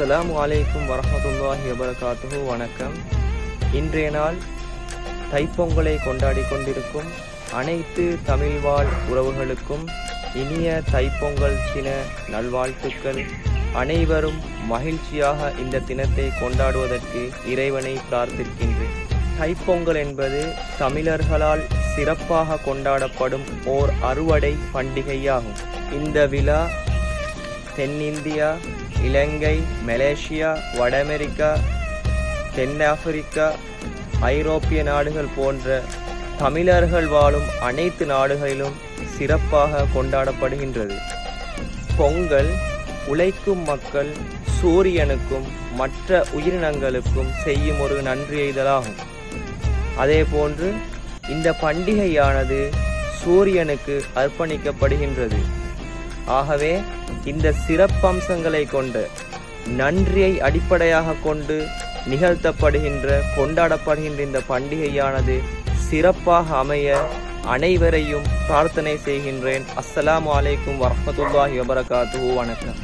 அஸ்ஸலாமு அலைக்கும் வரஹ்மத்துல்லாஹி வபரகாத்துஹு வணக்கம் இன்றைய நாள் தைப்பொங்கலை கொண்டாடி கொண்டிருக்கும் அனைத்து தமிழ் வாழ் உறவுகளுக்கும் இனிய தைப்பொங்கல் தின நல்வாழ்த்துக்கள் அனைவரும் மகிழ்ச்சியாக இந்த தினத்தை கொண்டாடுவதற்கு இறைவனை பிரார்த்திக்கின்றேன் தைப்பொங்கல் என்பது தமிழர்களால் சிறப்பாக கொண்டாடப்படும் ஓர் அறுவடை பண்டிகையாகும் இந்த விழா தென்னிந்தியா இலங்கை மலேசியா வட அமெரிக்கா தென்னாப்பிரிக்கா ஐரோப்பிய நாடுகள் போன்ற தமிழர்கள் வாழும் அனைத்து நாடுகளிலும் சிறப்பாக கொண்டாடப்படுகின்றது பொங்கல் உழைக்கும் மக்கள் சூரியனுக்கும் மற்ற உயிரினங்களுக்கும் செய்யும் ஒரு நன்றியெய்தலாகும் அதேபோன்று இந்த பண்டிகையானது சூரியனுக்கு அர்ப்பணிக்கப்படுகின்றது ஆகவே இந்த சிறப்பம்சங்களை கொண்ட நன்றியை அடிப்படையாக கொண்டு நிகழ்த்தப்படுகின்ற கொண்டாடப்படுகின்ற இந்த பண்டிகையானது சிறப்பாக அமைய அனைவரையும் பிரார்த்தனை செய்கின்றேன் அஸ்ஸலாமு அலைக்கும் வரஹ்மத்துல்லாஹி வபரகாத்துஹு வணக்கம்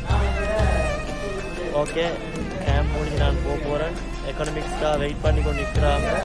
ஓகே கேம்ப் முடிஞ்சு நான் போக போகிறேன் எக்கனாமிக்ஸ்க்காக வெயிட் பண்ணி கொண்டு நிற்கிறாங்க